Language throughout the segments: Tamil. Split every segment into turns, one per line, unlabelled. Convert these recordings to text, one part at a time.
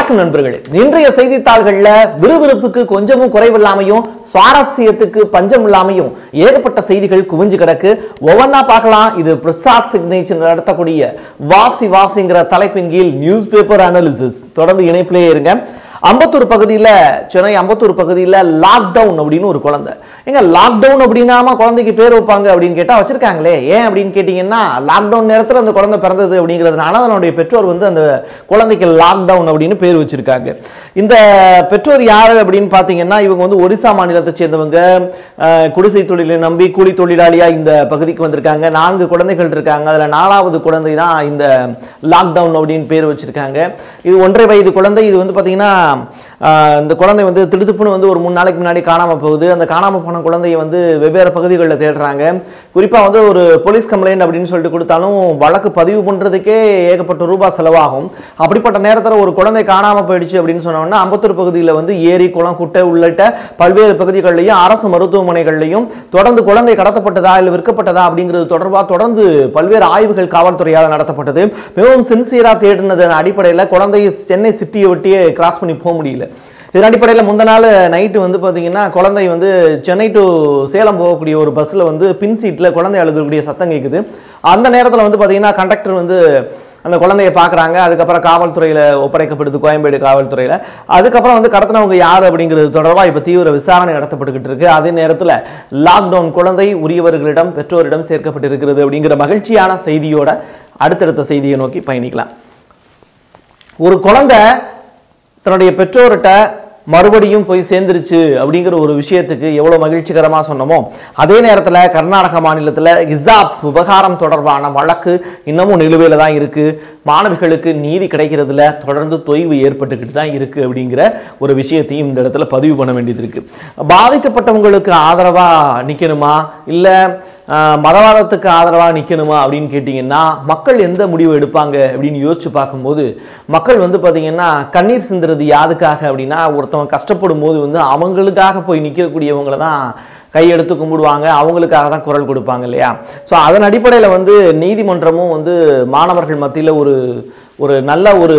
வணக்கம் நண்பர்களே இன்றைய செய்தித்தாள்கள்ல விறுவிறுப்புக்கு கொஞ்சமும் குறைவில்லாமையும் சுவாரஸ்யத்துக்கு பஞ்சம் இல்லாமையும் ஏகப்பட்ட செய்திகள் குவிஞ்சு கிடக்கு ஒவ்வொன்றா பார்க்கலாம் இது பிரசாத் சிக்னேச்சர் நடத்தக்கூடிய வாசி வாசிங்கிற தலைப்பின் கீழ் நியூஸ் பேப்பர் அனாலிசிஸ் தொடர்ந்து இணைப்பிலே இருங்க அம்பத்தூர் பகுதியில் சென்னை அம்பத்தூர் பகுதியில் லாக்டவுன் அப்படின்னு ஒரு குழந்தை எங்க லாக்டவுன் அப்படின்னாம குழந்தைக்கு பேர் வைப்பாங்க அப்படின்னு கேட்டால் வச்சிருக்காங்களே ஏன் அப்படின்னு கேட்டிங்கன்னா லாக்டவுன் நேரத்தில் அந்த குழந்தை பிறந்தது அப்படிங்கிறதுனால அதனுடைய பெற்றோர் வந்து அந்த குழந்தைக்கு லாக்டவுன் அப்படின்னு பேர் வச்சிருக்காங்க இந்த பெற்றோர் யார் அப்படின்னு பார்த்தீங்கன்னா இவங்க வந்து ஒரிசா மாநிலத்தை சேர்ந்தவங்க அஹ், குடிசை தொழிலை நம்பி கூலி தொழிலாளியா இந்த பகுதிக்கு வந்திருக்காங்க நான்கு குழந்தைகள் இருக்காங்க அதுல நாலாவது குழந்தை தான் இந்த லாக்டவுன் அப்படின்னு பேர் வச்சிருக்காங்க இது ஒன்றரை வயது குழந்தை இது வந்து பார்த்தீங்கன்னா ஆஹ் இந்த குழந்தை வந்து திடுத்துப்புன்னு வந்து ஒரு மூணு நாளைக்கு முன்னாடி காணாம போகுது அந்த காணாம போன குழந்தைய வந்து வெவ்வேறு பகுதிகளில் தேடுறாங்க குறிப்பா வந்து ஒரு போலீஸ் கம்ப்ளைண்ட் அப்படின்னு சொல்லிட்டு கொடுத்தாலும் வழக்கு பதிவு பண்றதுக்கே ஏகப்பட்ட ரூபாய் செலவாகும் அப்படிப்பட்ட நேரத்தில் ஒரு குழந்தை காணாம போயிடுச்சு அப்படின்னு சொன்னோம்னா அம்பத்தூர் பகுதியில் வந்து ஏரி குளம் குட்டை உள்ளிட்ட பல்வேறு பகுதிகளிலையும் அரசு மருத்துவமனைகள்லையும் தொடர்ந்து குழந்தை கடத்தப்பட்டதா இல்லை விற்கப்பட்டதா அப்படிங்கிறது தொடர்பாக தொடர்ந்து பல்வேறு ஆய்வுகள் காவல்துறையால் நடத்தப்பட்டது மிகவும் சின்சியரா தேடினதன் அடிப்படையில் குழந்தையை சென்னை சிட்டியை ஒட்டியே கிராஸ் பண்ணி போக முடியல இதன் அடிப்படையில் முந்த நாள் நைட்டு வந்து பார்த்தீங்கன்னா குழந்தை வந்து சென்னை டு சேலம் போகக்கூடிய ஒரு பஸ்ஸில் வந்து பின் சீட்டில் குழந்தை அழுகக்கூடிய சத்தம் கேட்குது அந்த நேரத்தில் வந்து பார்த்தீங்கன்னா கண்டக்டர் வந்து அந்த குழந்தைய பார்க்குறாங்க அதுக்கப்புறம் காவல்துறையில் ஒப்படைக்கப்படுது கோயம்பேடு காவல்துறையில் அதுக்கப்புறம் வந்து கடத்தினவங்க யார் அப்படிங்கிறது தொடர்பாக இப்போ தீவிர விசாரணை நடத்தப்பட்டுக்கிட்டு இருக்கு அதே நேரத்தில் லாக்டவுன் குழந்தை உரியவர்களிடம் பெற்றோரிடம் சேர்க்கப்பட்டிருக்கிறது அப்படிங்கிற மகிழ்ச்சியான செய்தியோட அடுத்தடுத்த செய்தியை நோக்கி பயணிக்கலாம் ஒரு குழந்தை தன்னுடைய பெற்றோர்கிட்ட மறுபடியும் போய் சேர்ந்துருச்சு அப்படிங்கிற ஒரு விஷயத்துக்கு எவ்வளவு மகிழ்ச்சிகரமா சொன்னோமோ அதே நேரத்துல கர்நாடக மாநிலத்துல ஹிசாப் விவகாரம் தொடர்பான வழக்கு இன்னமும் நிலுவையில தான் இருக்கு மாணவிகளுக்கு நீதி கிடைக்கிறதுல தொடர்ந்து தொய்வு ஏற்பட்டுக்கிட்டு தான் இருக்கு அப்படிங்கிற ஒரு விஷயத்தையும் இந்த இடத்துல பதிவு பண்ண வேண்டியது இருக்கு பாதிக்கப்பட்டவங்களுக்கு ஆதரவா நிக்கணுமா இல்ல ஆஹ், மதவாதத்துக்கு ஆதரவா நிக்கணுமா அப்படின்னு கேட்டிங்கன்னா மக்கள் எந்த முடிவு எடுப்பாங்க அப்படின்னு யோசிச்சு பார்க்கும்போது மக்கள் வந்து பார்த்தீங்கன்னா கண்ணீர் சிந்துறது யாதுக்காக அப்படின்னா ஒருத்தவங்க கஷ்டப்படும் போது வந்து அவங்களுக்காக போய் நிற்கக்கூடியவங்களை தான் கையெடுத்து கும்பிடுவாங்க அவங்களுக்காக தான் குரல் கொடுப்பாங்க இல்லையா ஸோ அதன் அடிப்படையில் வந்து நீதிமன்றமும் வந்து மாணவர்கள் மத்தியில் ஒரு ஒரு நல்ல ஒரு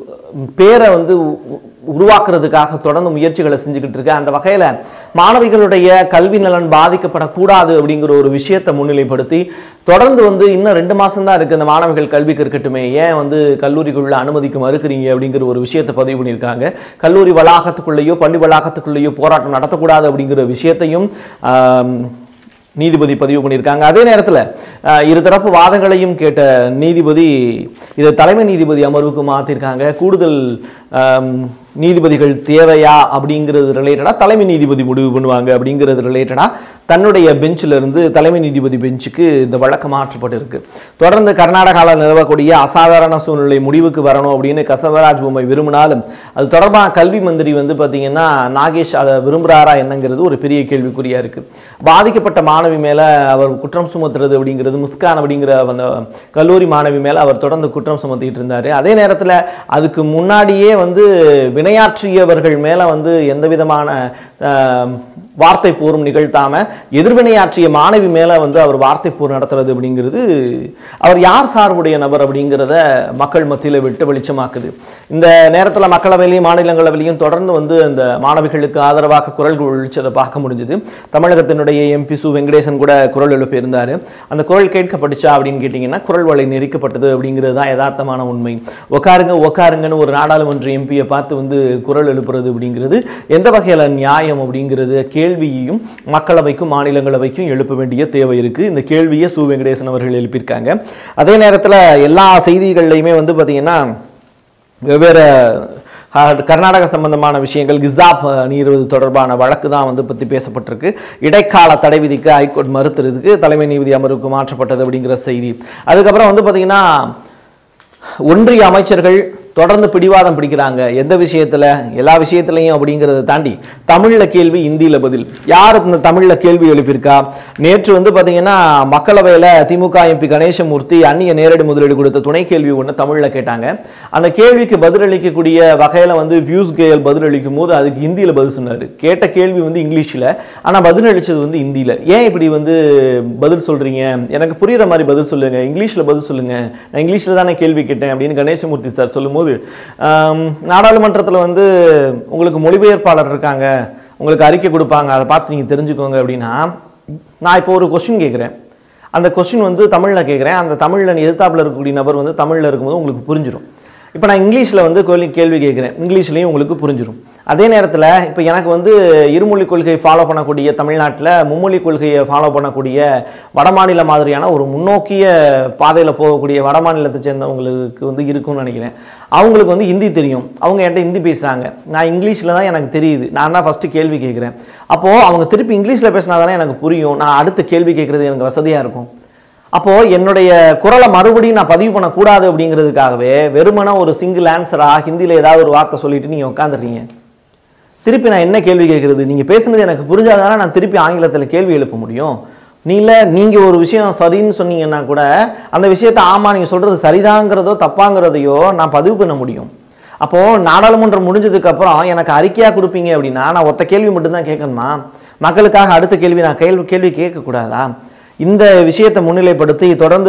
பேரை வந்து உ- உருவாக்குறதுக்காக தொடர்ந்து முயற்சிகளை செஞ்சுக்கிட்டு இருக்கு அந்த வகையில் மாணவிகளுடைய கல்வி நலன் பாதிக்கப்படக்கூடாது அப்படிங்கிற ஒரு விஷயத்தை முன்னிலைப்படுத்தி தொடர்ந்து வந்து இன்னும் ரெண்டு மாசம் தான் இருக்கு இந்த மாணவிகள் கல்விக்கு இருக்கட்டுமே ஏன் வந்து கல்லூரிக்குள்ள அனுமதிக்கு மறுக்கிறீங்க அப்படிங்கிற ஒரு விஷயத்தை பதிவு பண்ணியிருக்காங்க கல்லூரி வளாகத்துக்குள்ளேயோ பள்ளி வளாகத்துக்குள்ளேயோ போராட்டம் நடத்தக்கூடாது அப்படிங்கிற விஷயத்தையும் ஆம், நீதிபதி பதிவு பண்ணியிருக்காங்க அதே நேரத்தில் இருதரப்பு வாதங்களையும் கேட்ட நீதிபதி இதை தலைமை நீதிபதி அமர்வுக்கு மாற்றிருக்காங்க கூடுதல் ஆம், நீதிபதிகள் தேவையா அப்படிங்கிறது ரிலேட்டடாக தலைமை நீதிபதி முடிவு பண்ணுவாங்க அப்படிங்கிறது ரிலேட்டடாக தன்னுடைய பெஞ்சில் இருந்து தலைமை நீதிபதி பெஞ்சுக்கு இந்த வழக்கு மாற்றப்பட்டிருக்கு தொடர்ந்து கர்நாடகாவில் நிலவக்கூடிய அசாதாரண சூழ்நிலை முடிவுக்கு வரணும் அப்படின்னு கசவராஜ் பொம்மை விரும்பினாலும் அது தொடர்பான கல்வி மந்திரி வந்து பார்த்தீங்கன்னா நாகேஷ் அதை விரும்புகிறாரா என்னங்கிறது ஒரு பெரிய கேள்விக்குறியா இருக்கு பாதிக்கப்பட்ட மாணவி மேல அவர் குற்றம் சுமத்துறது அப்படிங்கிறது முஸ்கான் அப்படிங்கிற அந்த கல்லூரி மாணவி மேல அவர் தொடர்ந்து குற்றம் சுமத்திட்டு இருந்தாரு அதே நேரத்துல அதுக்கு முன்னாடியே வந்து வினையாற்றியவர்கள் மேல வந்து எந்த விதமான ஆஹ், வார்த்தை போரும் நிகழ்த்தாம எதிர்வினையாற்றிய மாணவி மேல வந்து அவர் வார்த்தை போர் நடத்துறது அப்படிங்கிறது அவர் யார் சார்புடைய நபர் அப்படிங்கிறத மக்கள் மத்தியில விட்டு வெளிச்சமாக்குது இந்த நேரத்துல மக்களவையிலையும் மாநிலங்களவையிலையும் தொடர்ந்து வந்து அந்த மாணவிகளுக்கு ஆதரவாக குரல் ஒழிச்சதை பார்க்க முடிஞ்சது தமிழகத்தினுடைய எம்பி சு வெங்கடேசன் கூட குரல் எழுப்பியிருந்தாரு அந்த குரல் கேட்கப்பட்டுச்சா அப்படின்னு கேட்டிங்கன்னா குரல் வலை நெரிக்கப்பட்டது அப்படிங்கிறது தான் யதார்த்தமான உண்மை உட்காருங்க உட்காருங்கன்னு ஒரு நாடாளுமன்ற எம்பியை பார்த்து வந்து குரல் எழுப்புறது அப்படிங்கிறது எந்த வகையில நியாயம் அப்படிங்கிறது கேள்வியையும் மக்களவைக்கும் மாநிலங்களவைக்கும் எழுப்ப வேண்டிய தேவை இருக்கு இந்த கேள்வியை சு வெங்கடேசன் அவர்கள் எழுப்பியிருக்காங்க அதே நேரத்துல எல்லா செய்திகள்லையுமே வந்து பார்த்தீங்கன்னா வெவ்வேறு அஹ், கர்நாடக சம்பந்தமான விஷயங்கள் கிசாப் நீர்வது தொடர்பான வழக்கு தான் வந்து பற்றி பேசப்பட்டிருக்கு இடைக்கால தடை விதிக்க ஹைகோர்ட் மறுத்துறதுக்கு தலைமை நீதிபதி அமர்வுக்கு மாற்றப்பட்டது அப்படிங்கிற செய்தி அதுக்கப்புறம் வந்து பார்த்தீங்கன்னா ஒன்றிய அமைச்சர்கள் தொடர்ந்து பிடிவாதம் பிடிக்கிறாங்க எந்த விஷயத்துல எல்லா விஷயத்துலையும் அப்படிங்கிறத தாண்டி தமிழ்ல கேள்வி இந்தியில பதில் யார் இந்த தமிழ்ல கேள்வி எழுப்பியிருக்கா நேற்று வந்து பாத்தீங்கன்னா மக்களவையில திமுக எம்பி கணேசமூர்த்தி அந்நிய நேரடி முதலீடு கொடுத்த துணை கேள்வி ஒன்று தமிழ்ல கேட்டாங்க அந்த கேள்விக்கு பதிலளிக்கக்கூடிய வகையில வந்து பியூஸ் கேயல் பதிலளிக்கும் போது அதுக்கு ஹிந்தியில பதில் சொன்னாரு கேட்ட கேள்வி வந்து இங்கிலீஷ்ல ஆனா பதிலளிச்சது வந்து இந்தியில ஏன் இப்படி வந்து பதில் சொல்றீங்க எனக்கு புரியுற மாதிரி பதில் சொல்லுங்க இங்கிலீஷ்ல பதில் சொல்லுங்க நான் இங்கிலீஷ்ல தானே கேள்வி கேட்டேன் அப்படின்னு கணேசமூர்த்தி சார் சொல்லும்போது கேட்கும்போது நாடாளுமன்றத்தில் வந்து உங்களுக்கு மொழிபெயர்ப்பாளர் இருக்காங்க உங்களுக்கு அறிக்கை கொடுப்பாங்க அதை பார்த்து நீங்கள் தெரிஞ்சுக்கோங்க அப்படின்னா நான் இப்போ ஒரு கொஸ்டின் கேட்குறேன் அந்த கொஸ்டின் வந்து தமிழில் கேட்குறேன் அந்த தமிழில் எதிர்த்தாப்பில் இருக்கக்கூடிய நபர் வந்து தமிழில் இருக்கும்போது உங்களுக்கு புரிஞ்சிடும் இப்போ நான் இங்கிலீஷில் வந்து கேள்வி கேள்வி கேட்குறேன் இங்கிலீஷ்லேயும் உங்களுக்கு புரிஞ்சிடும் அதே நேரத்தில் இப்போ எனக்கு வந்து இருமொழி கொள்கையை ஃபாலோ பண்ணக்கூடிய தமிழ்நாட்டில் மும்மொழி கொள்கையை ஃபாலோ பண்ணக்கூடிய வடமாநில மாதிரியான ஒரு முன்னோக்கிய பாதையில் போகக்கூடிய வடமாநிலத்தை சேர்ந்தவங்களுக்கு வந்து இருக்கும்னு நினைக்கிறேன் அவங்களுக்கு வந்து ஹிந்தி தெரியும் அவங்க என்கிட்ட ஹிந்தி பேசுகிறாங்க நான் இங்கிலீஷில் தான் எனக்கு தெரியுது நான் தான் ஃபஸ்ட்டு கேள்வி கேட்குறேன் அப்போது அவங்க திருப்பி இங்கிலீஷில் பேசினா தானே எனக்கு புரியும் நான் அடுத்த கேள்வி கேட்குறது எனக்கு வசதியாக இருக்கும் அப்போ என்னுடைய குரலை மறுபடியும் நான் பதிவு பண்ணக்கூடாது அப்படிங்கிறதுக்காகவே வெறுமனே ஒரு சிங்கிள் ஆன்சரா ஹிந்தியில் ஏதாவது ஒரு வார்த்தை சொல்லிட்டு நீங்கள் உட்காந்துடுறீங்க திருப்பி நான் என்ன கேள்வி கேட்குறது நீங்கள் பேசுனது எனக்கு புரிஞ்சாதானே நான் திருப்பி ஆங்கிலத்தில் கேள்வி எழுப்ப முடியும் நீங்கள நீங்கள் ஒரு விஷயம் சரின்னு சொன்னீங்கன்னா கூட அந்த விஷயத்தை ஆமாம் நீங்கள் சொல்கிறது சரிதாங்கிறதோ தப்பாங்கிறதையோ நான் பதிவு பண்ண முடியும் அப்போது நாடாளுமன்றம் முடிஞ்சதுக்கப்புறம் எனக்கு அறிக்கையாக கொடுப்பீங்க அப்படின்னா நான் ஒத்த கேள்வி மட்டும்தான் கேட்கணுமா மக்களுக்காக அடுத்த கேள்வி நான் கேள்வி கேள்வி கேட்கக்கூடாதா இந்த விஷயத்தை முன்னிலைப்படுத்தி தொடர்ந்து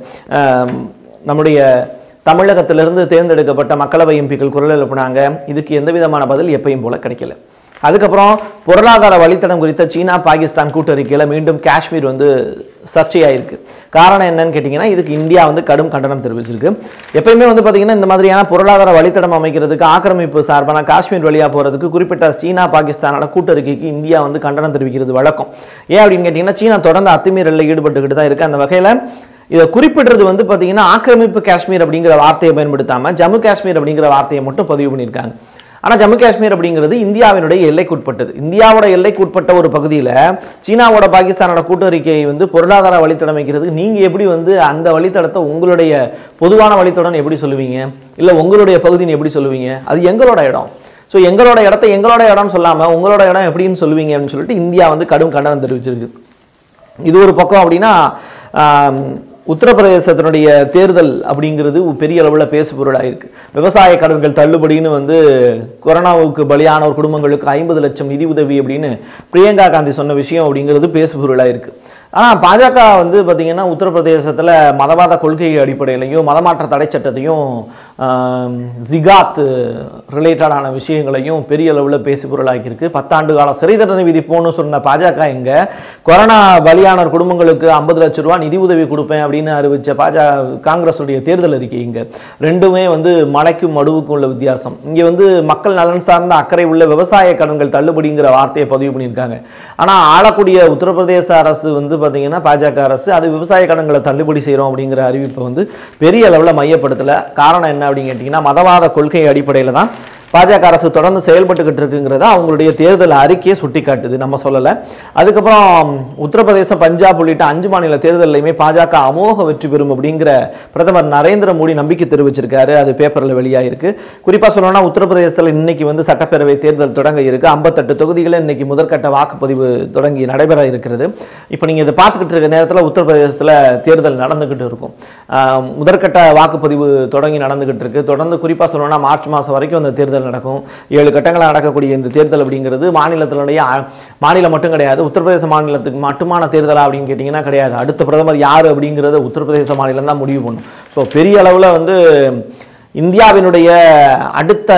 ஆம், நம்முடைய தமிழகத்திலிருந்து தேர்ந்தெடுக்கப்பட்ட மக்களவை எம்பிக்கள் குரல் எழுப்பினாங்க இதுக்கு எந்த விதமான பதில் எப்பயும் போல கிடைக்கல அதுக்கப்புறம் பொருளாதார வழித்தடம் குறித்த சீனா பாகிஸ்தான் கூட்டறிக்கையில் மீண்டும் காஷ்மீர் வந்து சர்ச்சையாயிருக்கு காரணம் என்னன்னு கேட்டிங்கன்னா இதுக்கு இந்தியா வந்து கடும் கண்டனம் தெரிவிச்சிருக்கு எப்பயுமே வந்து பார்த்தீங்கன்னா இந்த மாதிரியான பொருளாதார வழித்தடம் அமைக்கிறதுக்கு ஆக்கிரமிப்பு சார்பான காஷ்மீர் வழியாக போகிறதுக்கு குறிப்பிட்ட சீனா பாகிஸ்தானோட கூட்டறிக்கைக்கு இந்தியா வந்து கண்டனம் தெரிவிக்கிறது வழக்கம் ஏன் அப்படின்னு கேட்டிங்கன்னா சீனா தொடர்ந்து அத்துமீறலில் ஈடுபட்டுக்கிட்டு தான் இருக்குது அந்த வகையில் இதை குறிப்பிடுறது வந்து பார்த்தீங்கன்னா ஆக்கிரமிப்பு காஷ்மீர் அப்படிங்கிற வார்த்தையை பயன்படுத்தாமல் ஜம்மு காஷ்மீர் அப்படிங்கிற வார்த்தையை மட்டும் பதிவு பண்ணியிருக்காங்க ஆனால் ஜம்மு காஷ்மீர் அப்படிங்கிறது இந்தியாவினுடைய எல்லைக்குட்பட்டது இந்தியாவோட எல்லைக்குட்பட்ட ஒரு பகுதியில் சீனாவோட பாகிஸ்தானோட கூட்டறிக்கையை வந்து பொருளாதார வழித்தடம் வைக்கிறதுக்கு நீங்கள் எப்படி வந்து அந்த வழித்தடத்தை உங்களுடைய பொதுவான வழித்தடம் எப்படி சொல்லுவீங்க இல்லை உங்களுடைய பகுதின்னு எப்படி சொல்லுவீங்க அது எங்களோட இடம் ஸோ எங்களோட இடத்த எங்களோட இடம்னு சொல்லாமல் உங்களோட இடம் எப்படின்னு சொல்லுவீங்க அப்படின்னு சொல்லிட்டு இந்தியா வந்து கடும் கண்டனம் தெரிவிச்சிருக்கு இது ஒரு பக்கம் அப்படின்னா ஆம், உத்தரப்பிரதேசத்தினுடைய தேர்தல் அப்படிங்கிறது ஒரு பெரிய அளவில் பேசு பொருளாக இருக்கு விவசாய கடன்கள் தள்ளுபடின்னு வந்து கொரோனாவுக்கு பலியானோர் குடும்பங்களுக்கு ஐம்பது லட்சம் நிதி உதவி அப்படின்னு பிரியங்கா காந்தி சொன்ன விஷயம் அப்படிங்கிறது பேசு பொருளாக இருக்கு ஆனால் பாஜக வந்து பார்த்தீங்கன்னா உத்தரப்பிரதேசத்தில் மதவாத கொள்கை அடிப்படையிலையும் மதமாற்ற தடை சட்டத்தையும் ஆம், ஜிகாத் ரிலேட்டடான விஷயங்களையும் பெரிய அளவில் பேசு பொருளாக்கியிருக்கு பத்தாண்டு காலம் சிறை தண்டனை விதிப்போம்னு சொன்ன பாஜக எங்க கொரோனா பலியானோர் குடும்பங்களுக்கு ஐம்பது லட்ச ரூபா நிதி உதவி கொடுப்பேன் அப்படின்னு அறிவிச்ச பாஜக காங்கிரஸுடைய தேர்தல் அறிக்கை இங்க ரெண்டுமே வந்து மலைக்கும் மடுவுக்கும் உள்ள வித்தியாசம் இங்க வந்து மக்கள் நலன் சார்ந்த அக்கறை உள்ள விவசாய கடன்கள் தள்ளுபடிங்கிற வார்த்தையை பதிவு பண்ணியிருக்காங்க ஆனா ஆளக்கூடிய உத்தரப்பிரதேச அரசு வந்து பாத்தீங்கன்னா பாஜக அரசு அது விவசாய கடன்களை தள்ளுபடி செய்றோம் அப்படிங்கிற அறிவிப்பை வந்து பெரிய அளவுல மையப்படுத்தல காரணம் என்ன அப்படின்னு கேட்டிங்கன்னா மதவாத கொள்கை அடிப்படையில தான் பாஜக அரசு தொடர்ந்து செயல்பட்டுக்கிட்டு இருக்குங்கிறத அவங்களுடைய தேர்தல் அறிக்கையை சுட்டி காட்டுது நம்ம சொல்லலை அதுக்கப்புறம் உத்தரப்பிரதேசம் பஞ்சாப் உள்ளிட்ட அஞ்சு மாநில தேர்தலையுமே பாஜக அமோக வெற்றி பெறும் அப்படிங்கிற பிரதமர் நரேந்திர மோடி நம்பிக்கை தெரிவிச்சிருக்காரு அது பேப்பரில் வெளியாயிருக்கு குறிப்பாக சொல்லணும்னா உத்தரப்பிரதேசத்தில் இன்னைக்கு வந்து சட்டப்பேரவை தேர்தல் தொடங்க இருக்கு ஐம்பத்தெட்டு தொகுதிகளில் இன்னைக்கு முதற்கட்ட வாக்குப்பதிவு தொடங்கி நடைபெற இருக்கிறது இப்போ நீங்கள் இதை பார்த்துக்கிட்டு இருக்க நேரத்தில் உத்தரப்பிரதேசத்தில் தேர்தல் நடந்துக்கிட்டு இருக்கும் ஆஹ் முதற்கட்ட வாக்குப்பதிவு தொடங்கி நடந்துகிட்டு இருக்கு தொடர்ந்து குறிப்பாக சொல்லணும்னா மார்ச் மாதம் வரைக்கும் அந்த தேர்தல் நடக்கும் ஏழு கட்டங்களாக நடக்கக்கூடிய இந்த தேர்தல் அப்படிங்கிறது மாநிலத்தினுடைய அ- மாநிலம் மட்டும் கிடையாது உத்தரப்பிரதேச மாநிலத்துக்கு மட்டுமான தேர்தலா அப்படின்னு கேட்டிங்கன்னா கிடையாது அடுத்த பிரதமர் யார் அப்படிங்கிறத உத்தரப்பிரதேச மாநிலம் தான் முடிவு பண்ணும் ஸோ பெரிய அளவில் வந்து இந்தியாவினுடைய அடுத்த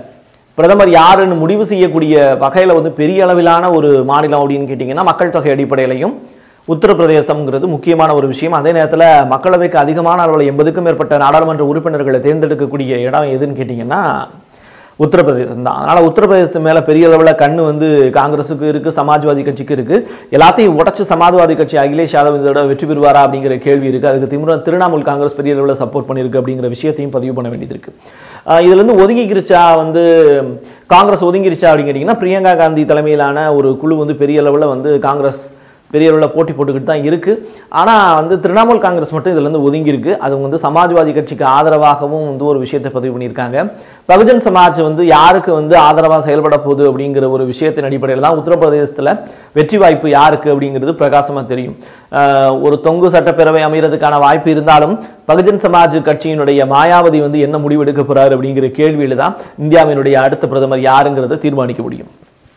பிரதமர் யாருன்னு முடிவு செய்யக்கூடிய வகையில் வந்து பெரிய அளவிலான ஒரு மாநிலம் அப்படின்னு கேட்டிங்கன்னா மக்கள் தொகை அடிப்படையிலையும் உத்தரப்பிரதேசம்ங்கிறது முக்கியமான ஒரு விஷயம் அதே நேரத்தில் மக்களவைக்கு அதிகமான அளவில் எண்பதுக்கும் மேற்பட்ட நாடாளுமன்ற உறுப்பினர்களை தேர்ந்தெடுக்கக்கூடிய இடம் எதுன்னு கேட்டிங்கன்னா உத்தரப்பிரதேசம் தான் அதனால் உத்தரப்பிரதேசத்து மேலே பெரிய அளவில் கண்ணு வந்து காங்கிரஸுக்கு இருக்குது சமாஜ்வாதி கட்சிக்கு இருக்குது எல்லாத்தையும் உடச்சு சமாஜ்வாதி கட்சி அகிலேஷ் யாதவ் இதோட வெற்றி பெறுவாரா அப்படிங்கிற கேள்வி இருக்குது அதுக்கு திமுக திரிணாமுல் காங்கிரஸ் பெரிய அளவில் சப்போர்ட் பண்ணியிருக்கு அப்படிங்கிற விஷயத்தையும் பதிவு பண்ண வேண்டியது இருக்குது ஆஹ் இதுல இருந்து ஒதுங்கிக்கிருச்சா வந்து காங்கிரஸ் ஒதுங்கிருச்சா அப்படின்னு கேட்டிங்கன்னா பிரியங்கா காந்தி தலைமையிலான ஒரு குழு வந்து பெரிய அளவில் வந்து காங்கிரஸ் பெரிய அளவில் போட்டி போட்டுக்கிட்டு தான் இருக்குது ஆனால் வந்து திரிணாமுல் காங்கிரஸ் மட்டும் இதுலேருந்து ஒதுங்கி இருக்கு அது வந்து சமாஜ்வாதி கட்சிக்கு ஆதரவாகவும் வந்து ஒரு விஷயத்தை பதிவு பண்ணியிருக்காங்க பகுஜன் சமாஜ் வந்து யாருக்கு வந்து ஆதரவாக செயல்பட போகுது அப்படிங்கிற ஒரு விஷயத்தின் அடிப்படையில் தான் உத்தரப்பிரதேசத்தில் வெற்றி வாய்ப்பு யாருக்கு அப்படிங்கிறது பிரகாசமாக தெரியும் ஆஹ் ஒரு தொங்கு சட்டப்பேரவை அமைகிறதுக்கான வாய்ப்பு இருந்தாலும் பகுஜன் சமாஜ் கட்சியினுடைய மாயாவதி வந்து என்ன முடிவெடுக்க போறாரு அப்படிங்கிற கேள்வியில் தான் இந்தியாவினுடைய அடுத்த பிரதமர் யாருங்கிறத தீர்மானிக்க முடியும்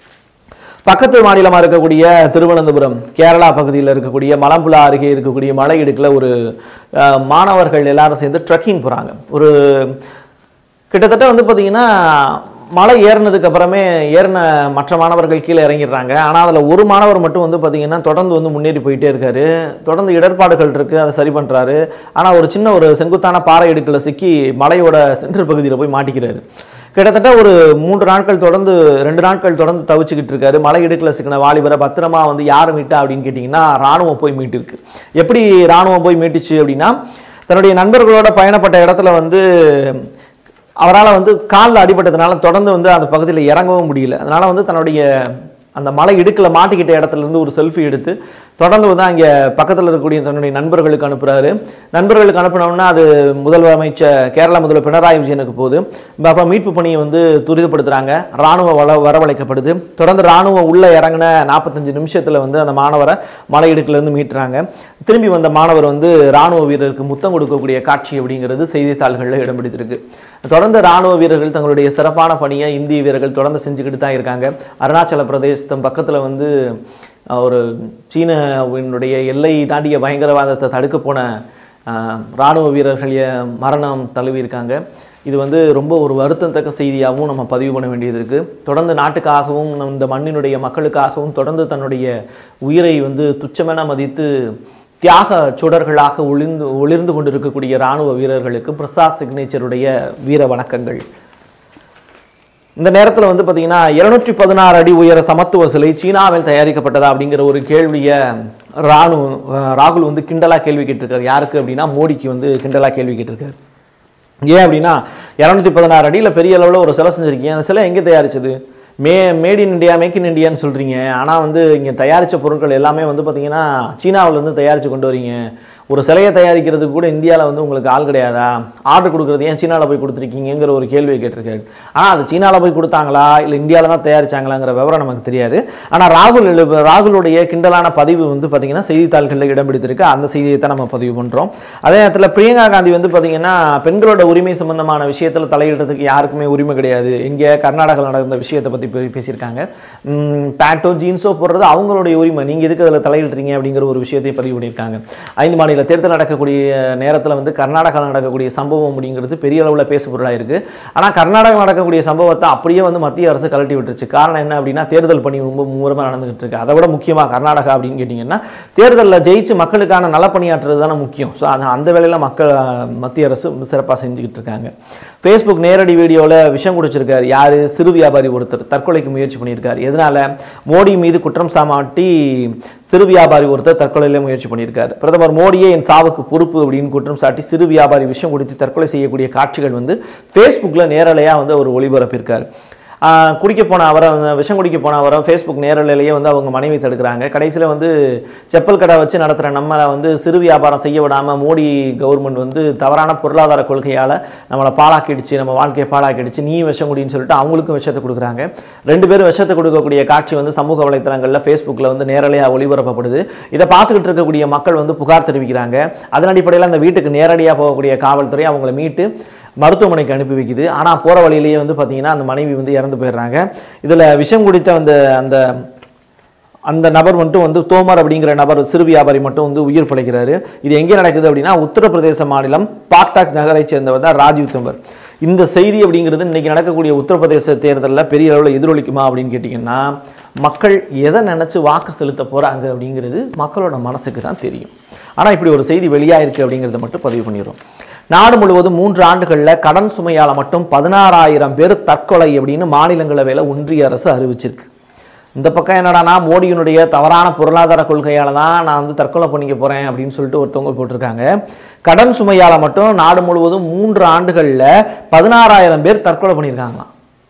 பக்கத்து மாநிலமா இருக்கக்கூடிய திருவனந்தபுரம் கேரளா பகுதியில் இருக்கக்கூடிய மலம்புலா அருகே இருக்கக்கூடிய மலை இடுக்கில் ஒரு அஹ், மாணவர்கள் எல்லாரும் சேர்ந்து ட்ரெக்கிங் போறாங்க ஒரு கிட்டத்தட்ட வந்து பார்த்தீங்கன்னா மலை ஏறினதுக்கு அப்புறமே ஏறின மற்ற மாணவர்கள் கீழே இறங்கிடுறாங்க ஆனால் அதில் ஒரு மாணவர் மட்டும் வந்து பார்த்தீங்கன்னா தொடர்ந்து வந்து முன்னேறி போயிட்டே இருக்காரு தொடர்ந்து இடர்பாடுகள் இருக்கு அதை சரி பண்ணுறாரு ஆனால் ஒரு சின்ன ஒரு செங்குத்தான பாறை இடுக்கில் சிக்கி மலையோட சென்ட்ரல் பகுதியில் போய் மாட்டிக்கிறாரு கிட்டத்தட்ட ஒரு மூன்று நாட்கள் தொடர்ந்து ரெண்டு நாட்கள் தொடர்ந்து தவிச்சுக்கிட்டு இருக்காரு மலை இடுக்கில் சிக்கின வாலிபரை பத்திரமா வந்து யார் மீட்டா அப்படின்னு கேட்டிங்கன்னா ராணுவம் போய் மீட்டிருக்கு எப்படி ராணுவம் போய் மீட்டுச்சு அப்படின்னா தன்னுடைய நண்பர்களோட பயணப்பட்ட இடத்துல வந்து அவரால் வந்து காலில் அடிபட்டதுனால தொடர்ந்து வந்து அந்த பகுதியில் இறங்கவும் முடியல அதனால வந்து தன்னுடைய அந்த மலை இடுக்கில் மாட்டிக்கிட்ட இடத்துல இருந்து ஒரு செல்ஃபி எடுத்து தொடர்ந்து வந்து அங்கே பக்கத்தில் இருக்கக்கூடிய தன்னுடைய நண்பர்களுக்கு அனுப்புறாரு நண்பர்களுக்கு அனுப்பினோம்னா அது முதல்வர் அமைச்சர் கேரளா முதல்வர் பினராயி விஜயனுக்கு போகுது அப்போ மீட்பு பணியை வந்து துரிதப்படுத்துறாங்க ராணுவ வள வரவழைக்கப்படுது தொடர்ந்து ராணுவம் உள்ள இறங்கின நாற்பத்தஞ்சு நிமிஷத்தில் வந்து அந்த மாணவரை மலை இடுக்கிலேருந்து மீட்டுறாங்க திரும்பி வந்த மாணவர் வந்து ராணுவ வீரருக்கு முத்தம் கொடுக்கக்கூடிய காட்சி அப்படிங்கிறது செய்தித்தாள்களில் இடம் பிடித்திருக்கு தொடர்ந்து ராணுவ வீரர்கள் தங்களுடைய சிறப்பான பணியை இந்திய வீரர்கள் தொடர்ந்து செஞ்சுக்கிட்டு தான் இருக்காங்க அருணாச்சல பிரதேசத்தம் பக்கத்தில் வந்து அஹ், ஒரு சீனாவினுடைய எல்லை தாண்டிய பயங்கரவாதத்தை தடுக்க போன அஹ், ராணுவ வீரர்கள் எ- மரணம் தழுவியிருக்காங்க இது வந்து ரொம்ப ஒரு வருத்தத்தக்க செய்தியாகவும் நம்ம பதிவு பண்ண வேண்டியது இருக்குது தொடர்ந்து நாட்டுக்காகவும் நம் இந்த மண்ணினுடைய மக்களுக்காகவும் தொடர்ந்து தன்னுடைய உயிரை வந்து துச்சமென மதித்து தியாக சுடர்களாக ஒளிர்ந்து ஒளிர்ந்து கொண்டிருக்கக்கூடிய இராணுவ வீரர்களுக்கு பிரசாத் சிக்னேச்சருடைய வீர வணக்கங்கள் இந்த நேரத்தில் வந்து பார்த்தீங்கன்னா இருநூற்றி பதினாறு அடி உயர சமத்துவ சிலை சீனாவில் தயாரிக்கப்பட்டதா அப்படிங்கிற ஒரு கேள்வியை ராணுவ அஹ் ராகுல் வந்து கிண்டலா கேள்வி கேட்டிருக்காரு யாருக்கு அப்படின்னா மோடிக்கு வந்து கிண்டலா கேள்வி கேட்டிருக்காரு ஏன் அப்படின்னா இரநூத்தி பதினாறு அடியில் பெரிய அளவில் ஒரு சிலை செஞ்சுருக்கீங்க அந்த சிலை எங்கே தயாரிச்சது மே made in India make in இந்தியான்னு சொல்கிறீங்க ஆனால் வந்து இங்கே தயாரித்த பொருட்கள் எல்லாமே வந்து பார்த்தீங்கன்னா சீனாவிலேருந்து தயாரித்து கொண்டு வரீங்க ஒரு சிலையை தயாரிக்கிறதுக்கு கூட இந்தியாவில் வந்து உங்களுக்கு ஆள் கிடையாதா ஆர்டர் கொடுக்குறது ஏன் சீனாவில் போய் கொடுத்துருக்கீங்கிற ஒரு கேள்வியை கேட்டிருக்காரு ஆனால் அது சீனாவில் போய் கொடுத்தாங்களா இல்லை இந்தியாவில் தான் தயாரிச்சாங்களாங்கிற விவரம் நமக்கு தெரியாது ஆனால் ராகுல் எழு- ராகுலுடைய கிண்டலான பதிவு வந்து பார்த்தீங்கன்னா செய்தித்தாள்களில் இடம் பிடித்திருக்கு அந்த செய்தியை தான் நம்ம பதிவு பண்ணுறோம் அதே நேரத்தில் பிரியங்கா காந்தி வந்து பார்த்தீங்கன்னா பெண்களோட உரிமை சம்பந்தமான விஷயத்தில் தலையிடுறதுக்கு யாருக்குமே உரிமை கிடையாது இங்கே கர்நாடகாவில் நடந்த விஷயத்தை பற்றி பே- பேசியிருக்காங்க ம், பேண்ட்டோ ஜீன்ஸோ போடுறது அவங்களுடைய உரிமை நீங்கள் எதுக்கு அதில் தலையிடுறீங்க அப்படிங்கிற ஒரு விஷயத்தை பதிவு பண்ணியிருக்காங்க ஐந்து மாநில தேர்தல் நடக்கக்கூடிய நேரத்தில் வந்து கர்நாடகாவில் நடக்கக்கூடிய சம்பவம் அப்படிங்கிறது பெரிய அளவில் பேசுபொருளாக இருக்குது ஆனால் கர்நாடகாவில் நடக்கக்கூடிய சம்பவத்தை அப்படியே வந்து மத்திய அரசு கழட்டி விட்டுருச்சு காரணம் என்ன அப்படின்னா தேர்தல் பணி ரொம்ப மும்முரமாக நடந்துகிட்டு இருக்கு அதை விட முக்கியமாக கர்நாடகா அப்படின்னு கேட்டிங்கன்னா தேர்தலில் ஜெயிச்சு மக்களுக்கான நலப்பணியாற்றுறது தானே முக்கியம் ஸோ அந்த அந்த வேலையில் மக்கள் அஹ், மத்திய அரசு சிறப்பாக செஞ்சுக்கிட்டு இருக்காங்க ஃபேஸ்புக் நேரடி வீடியோவில் விஷம் குடிச்சிருக்காரு யார் சிறு வியாபாரி ஒருத்தர் தற்கொலைக்கு முயற்சி பண்ணியிருக்காரு எதனால மோடி மீது குற்றம் சாமாட்டி சிறு வியாபாரி ஒருத்தர் தற்கொலையில முயற்சி பண்ணியிருக்காரு பிரதமர் மோடியே என் சாவுக்கு பொறுப்பு அப்படின்னு குற்றம் சாட்டி சிறு வியாபாரி விஷம் குடித்து தற்கொலை செய்யக்கூடிய காட்சிகள் வந்து ஃபேஸ்புக்கில் நேரலையாக வந்து அவர் ஒளிபரப்பியிருக்காரு ஆஹ் குடிக்க போன அவரை வந்து விஷம் குடிக்க போன அவரை ஃபேஸ்புக் நேரலையிலேயே வந்து அவங்க மனைவி தடுக்கிறாங்க கடைசியில் வந்து செப்பல் கடை வச்சு நடத்துகிற நம்மளை வந்து சிறு வியாபாரம் செய்ய விடாமல் மோடி கவர்மெண்ட் வந்து தவறான பொருளாதார கொள்கையால் நம்மளை பாழாக்கிடுச்சு நம்ம வாழ்க்கையை பாழாக்கிடுச்சு நீ விஷம் குடின்னு சொல்லிட்டு அவங்களுக்கும் விஷத்தை கொடுக்குறாங்க ரெண்டு பேரும் விஷத்தை கொடுக்கக்கூடிய காட்சி வந்து சமூக வலைத்தளங்களில் ஃபேஸ்புக்கில் வந்து நேரலையாக ஒளிபரப்பப்படுது இதை பார்த்துக்கிட்டு இருக்கக்கூடிய மக்கள் வந்து புகார் தெரிவிக்கிறாங்க அதன் அடிப்படையில் அந்த வீட்டுக்கு நேரடியாக போகக்கூடிய காவல்துறை அவங்கள மீட்டு மருத்துவமனைக்கு அனுப்பி வைக்குது ஆனால் போகிற வழியிலேயே வந்து பார்த்தீங்கன்னா அந்த மனைவி வந்து இறந்து போயிடுறாங்க இதில் விஷம் குடித்த அந்த அந்த அந்த நபர் மட்டும் வந்து தோமர் அப்படிங்கிற நபர் சிறு வியாபாரி மட்டும் வந்து உயிர் பிழைக்கிறாரு இது எங்கே நடக்குது அப்படின்னா உத்தரப்பிரதேச மாநிலம் பாக்தாக் நகரை சேர்ந்தவர் தான் ராஜீவ் தோமர் இந்த செய்தி அப்படிங்கிறது இன்னைக்கு நடக்கக்கூடிய உத்தரப்பிரதேச தேர்தலில் பெரிய அளவில் எதிரொலிக்குமா அப்படின்னு கேட்டிங்கன்னா மக்கள் எதை நினச்சி வாக்கு செலுத்த போகிறாங்க அப்படிங்கிறது மக்களோட மனசுக்கு தான் தெரியும் ஆனால் இப்படி ஒரு செய்தி வெளியாயிருக்கு அப்படிங்கிறத மட்டும் பதிவு பண்ணிடுறோம் நாடு முழுவதும் மூன்று ஆண்டுகளில் கடன் சுமையால் மட்டும் பதினாறாயிரம் பேர் தற்கொலை அப்படின்னு மாநிலங்களவையில் ஒன்றிய அரசு அறிவிச்சிருக்கு இந்த பக்கம் என்னடானா மோடியினுடைய தவறான பொருளாதார கொள்கையால தான் நான் வந்து தற்கொலை பண்ணிக்க போறேன் அப்படின்னு சொல்லிட்டு ஒருத்தவங்க போட்டிருக்காங்க கடன் சுமையால மட்டும் நாடு முழுவதும் மூன்று ஆண்டுகளில் பதினாறாயிரம் பேர் தற்கொலை பண்ணியிருக்காங்களாம்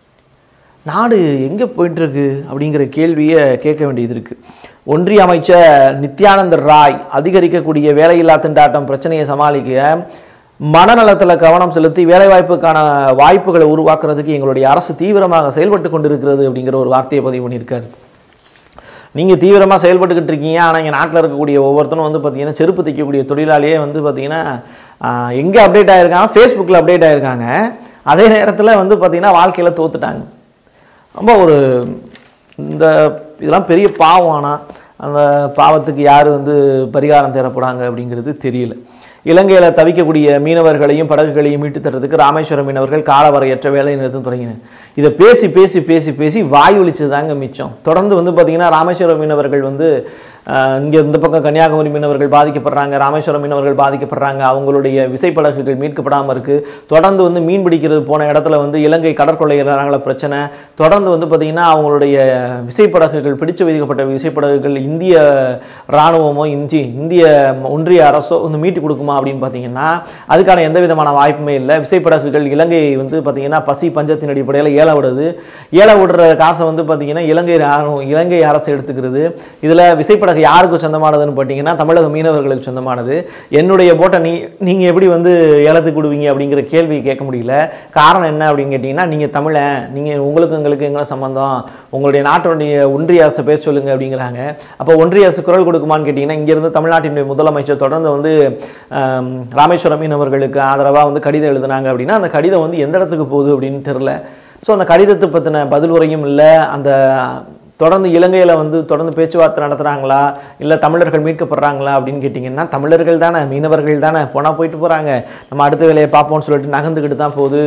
நாடு எங்கே போயிட்டு இருக்கு அப்படிங்கிற கேள்வியை கேட்க வேண்டியது இருக்கு ஒன்றிய அமைச்சர் நித்யானந்த ராய் அதிகரிக்கக்கூடிய வேலையில்லா திண்டாட்டம் பிரச்சனையை சமாளிக்க மனநலத்தில் கவனம் செலுத்தி வேலைவாய்ப்புக்கான வாய்ப்புகளை உருவாக்குறதுக்கு எங்களுடைய அரசு தீவிரமாக செயல்பட்டு கொண்டிருக்கிறது அப்படிங்கிற ஒரு வார்த்தையை பதிவு பண்ணியிருக்காரு நீங்கள் தீவிரமாக செயல்பட்டுக்கிட்டு இருக்கீங்க ஆனால் இங்கே நாட்டில் இருக்கக்கூடிய ஒவ்வொருத்தரும் வந்து பார்த்தீங்கன்னா செருப்பு தைக்கக்கூடிய தொழிலாளியே வந்து பார்த்தீங்கன்னா எங்கே அப்டேட் ஆகிருக்காங்க ஃபேஸ்புக்கில் அப்டேட் ஆகிருக்காங்க அதே நேரத்தில் வந்து பார்த்தீங்கன்னா வாழ்க்கையில் தோத்துட்டாங்க ரொம்ப ஒரு இந்த இதெல்லாம் பெரிய பாவம் ஆனால் அந்த பாவத்துக்கு யார் வந்து பரிகாரம் தேடப்படாங்க அப்படிங்கிறது தெரியல இலங்கையில தவிக்கக்கூடிய மீனவர்களையும் படகுகளையும் மீட்டு தர்றதுக்கு ராமேஸ்வரம் மீனவர்கள் காலவரையற்ற வேலை நிறுத்தம் தொடங்கினர் இதை பேசி பேசி பேசி பேசி வாய் ஒலிச்சது தாங்க மிச்சம் தொடர்ந்து வந்து பார்த்தீங்கன்னா ராமேஸ்வரம் மீனவர்கள் வந்து ஆஹ், இங்க இந்த பக்கம் கன்னியாகுமரி மீனவர்கள் பாதிக்கப்படுறாங்க ராமேஸ்வரம் மீனவர்கள் பாதிக்கப்படுறாங்க அவங்களுடைய விசைப்படகுகள் மீட்கப்படாமல் இருக்கு தொடர்ந்து வந்து மீன் பிடிக்கிறது போன இடத்துல வந்து இலங்கை கடற்கொள்ளையர்களால பிரச்சனை தொடர்ந்து வந்து பார்த்தீங்கன்னா அவங்களுடைய விசைப்படகுகள் பிடிச்சு வைக்கப்பட்ட விசைப்படகுகள் இந்திய இராணுவமோ இஞ்சி இந்திய ஒன்றிய அரசோ வந்து மீட்டு கொடுக்குமா அப்படின்னு பார்த்தீங்கன்னா அதுக்கான எந்த விதமான வாய்ப்புமே இல்லை விசைப்படகுகள் இலங்கை வந்து பார்த்தீங்கன்னா பசி பஞ்சத்தின் அடிப்படையில் ஏல விடுது ஏல விடுற காசை வந்து பார்த்தீங்கன்னா இலங்கை ராணுவம் இலங்கை அரசு எடுத்துக்கிறது இதில் விசைப்படகு யாருக்கு சொந்தமானதுன்னு பார்த்தீங்கன்னா தமிழக மீனவர்களுக்கு சொந்தமானது என்னுடைய போட்டை நீ நீங்கள் எப்படி வந்து ஏலத்துக்கு விடுவீங்க அப்படிங்கிற கேள்வி கேட்க முடியல காரணம் என்ன அப்படின்னு கேட்டிங்கன்னா நீங்கள் தமிழன் நீங்கள் உங்களுக்கு எங்களுக்கு எங்களை சம்பந்தம் உங்களுடைய நாட்டுடைய ஒன்றிய அரசை பேச சொல்லுங்க அப்படிங்கிறாங்க அப்போ ஒன்றிய அரசு குரல் கொடுக்குமான்னு கேட்டிங்கன்னா இங்கேருந்து தமிழ்நாட்டினுடைய முதலமைச்சர் தொடர்ந்து வந்து ஆம், ராமேஸ்வரம் மீனவர்களுக்கு ஆதரவாக வந்து கடிதம் எழுதுனாங்க அப்படின்னா அந்த கடிதம் வந்து எந்த இடத்துக்கு போகுது அப்படின்னு தெரில ஸோ அந்த கடிதத்தை பற்றின பதில் உரையும் இல்லை அந்த தொடர்ந்து இலங்கையில் வந்து தொடர்ந்து பேச்சுவார்த்தை நடத்துகிறாங்களா இல்லை தமிழர்கள் மீட்கப்படுறாங்களா அப்படின்னு கேட்டிங்கன்னா தமிழர்கள் தானே மீனவர்கள் தானே போனால் போயிட்டு போகிறாங்க நம்ம அடுத்த வேலையை பார்ப்போம்னு சொல்லிட்டு நகர்ந்துக்கிட்டு தான் போகுது